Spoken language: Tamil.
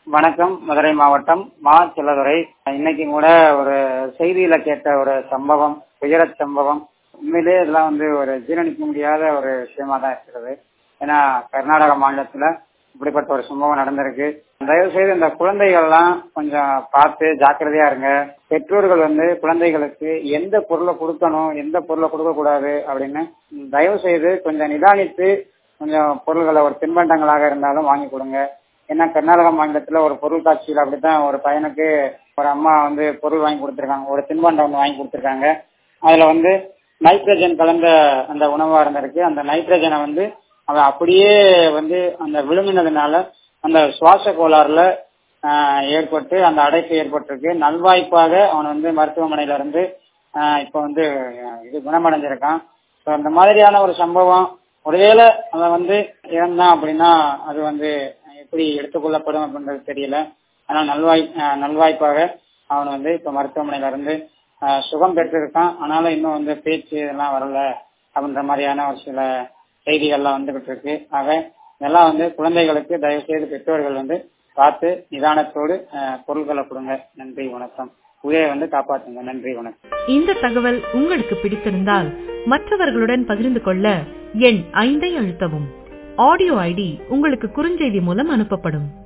வணக்கம் மதுரை மாவட்டம் மா செல்லதுரை இன்னைக்கு கூட ஒரு செய்தியில கேட்ட ஒரு சம்பவம் துயர சம்பவம் உண்மையிலேயே இதெல்லாம் வந்து ஒரு ஜீரணிக்க முடியாத ஒரு விஷயமா தான் இருக்கிறது ஏன்னா கர்நாடக மாநிலத்துல இப்படிப்பட்ட ஒரு சம்பவம் நடந்திருக்கு தயவு செய்து இந்த குழந்தைகள்லாம் கொஞ்சம் பார்த்து ஜாக்கிரதையா இருங்க பெற்றோர்கள் வந்து குழந்தைகளுக்கு எந்த பொருளை கொடுக்கணும் எந்த பொருளை கொடுக்க கூடாது அப்படின்னு தயவு செய்து கொஞ்சம் நிதானித்து கொஞ்சம் பொருள்களை ஒரு தின்பண்டங்களாக இருந்தாலும் வாங்கி கொடுங்க ஏன்னா கர்நாடக மாநிலத்துல ஒரு பொருள் காட்சியில் அப்படித்தான் ஒரு பையனுக்கு ஒரு அம்மா வந்து பொருள் வாங்கி கொடுத்துருக்காங்க ஒரு தின்பண்டம் ஒன்று வாங்கி கொடுத்துருக்காங்க அதுல வந்து நைட்ரஜன் கலந்த அந்த உணவா இருந்திருக்கு அந்த நைட்ரஜனை வந்து அவன் அப்படியே வந்து அந்த விழுங்கினதுனால அந்த சுவாச கோளாறுல ஏற்பட்டு அந்த அடைப்பு ஏற்பட்டிருக்கு நல்வாய்ப்பாக அவன் வந்து மருத்துவமனையில இருந்து இப்போ வந்து இது குணமடைஞ்சிருக்கான் ஸோ அந்த மாதிரியான ஒரு சம்பவம் ஒருவேளை அவன் வந்து இறந்தான் அப்படின்னா அது வந்து எப்படி எடுத்துக்கொள்ளப்படும் அப்படின்றது தெரியல ஆனா நல்வாய் நல்வாய்ப்பாக அவன் வந்து இப்ப மருத்துவமனையில இருந்து சுகம் பெற்றிருக்கான் ஆனாலும் இன்னும் வந்து பேச்சு இதெல்லாம் வரல அப்படின்ற மாதிரியான ஒரு சில செய்திகள்லாம் வந்துகிட்டு இருக்கு ஆக இதெல்லாம் வந்து குழந்தைகளுக்கு தயவு செய்து பெற்றோர்கள் வந்து பார்த்து நிதானத்தோடு பொருள்களை கொடுங்க நன்றி வணக்கம் உயிரை வந்து காப்பாற்றுங்க நன்றி வணக்கம் இந்த தகவல் உங்களுக்கு பிடித்திருந்தால் மற்றவர்களுடன் பகிர்ந்து கொள்ள எண் ஐந்தை அழுத்தவும் ஆடியோ ஐடி உங்களுக்கு குறுஞ்செய்தி மூலம் அனுப்பப்படும்